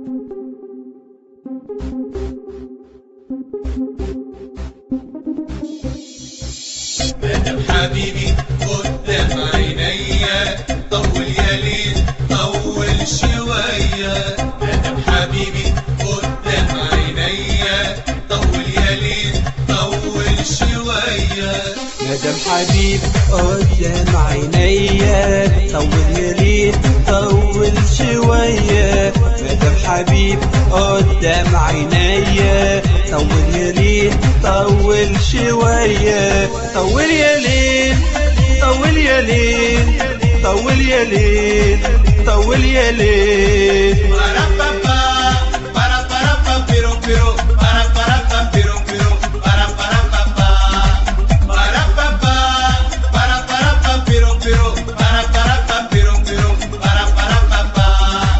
مادام حبيبي قدام عينيا طول يا ليل طول شوية مادام حبيبي قدام عينيا طول يا ليل طول شوية مدام حبيب قدام عينيا طول يا ريت طول شوية مدام حبيب قدام عينيا طول يا ريت طول شوية طول يا ليل طول يا ليل طول يا ليل طول يا ليل Para pa pa, para para pa piro piro, para para pa piro piro, para para pa pa. Para pa pa, para para pa piro piro, para para pa piro piro, para para pa pa.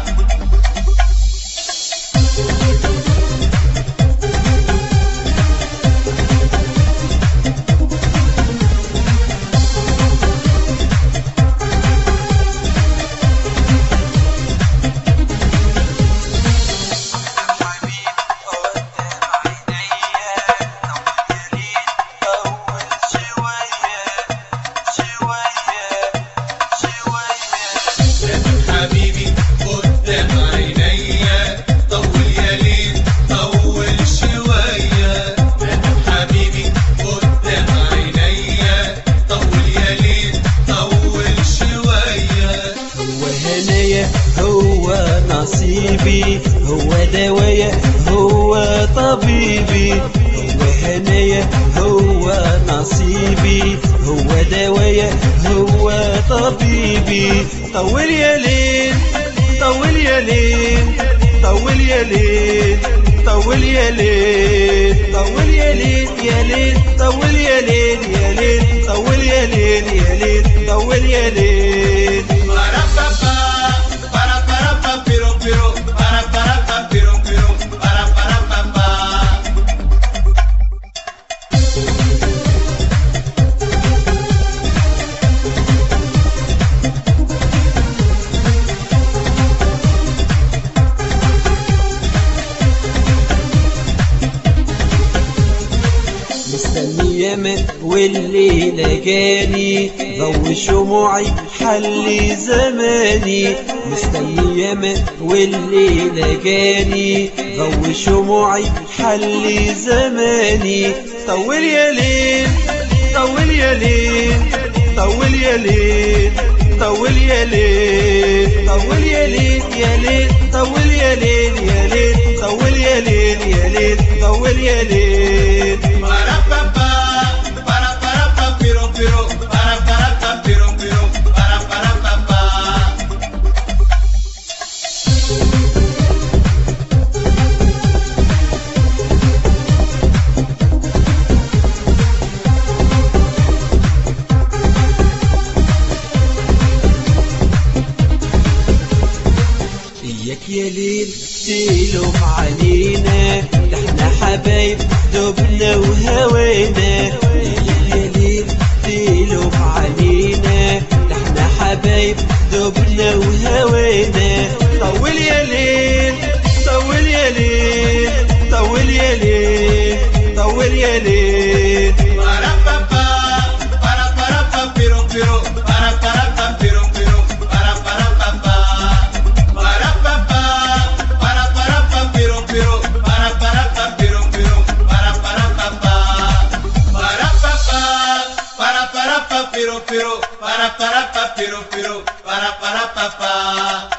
مادام حبيبي قدام عينيا طول يا ليل طول شوية مادام حبيبي قدام عينيا طول يا ليل طول شوية هو هنايا هو نصيبي هو دوايا هو طبيبي هو هنايا هو نصيبي هو دوايا هو طبيبي طول يا ليل طول يا ليل طول يا ليل طول يا ليل طول يا ليل يا ليل طول يا ليل يا ليل طول يا ليل يا ليل طول يا ليل Para pa pa, para para pa piro piro, para para pa piro piro, para para pa pa. مستني يمن والليلة جاني ضو شموعي حلي زماني مستني يمن والليلة جاني ضو شموعي حلي زماني طول يا ليل طول يا ليل طول يا ليل طول يا ليل طول يا ليل يا ليل طول يا ليل يا ليل طول يا ليل يا ليل طول يا ليل Para pa pa, para para pa piro piro, para para pa piro piro, para para pa pa. اياك يا ليل تلوم علينا ده احنا حبايب دبنا وهوينا اياك يا ليل تلوم علينا ده احنا حبايب دبنا وهوينا طول يا ليل طول يا ليل طول يا ليل طول يا ليل Para pa pa, para para pa piro piro, para para pa piro piro, para para pa pa. Para pa pa, para para pa piro piro, para para pa piro piro, para para pa pa. Para pa pa, para para pa piro piro, para para pa piro piro, para para pa pa.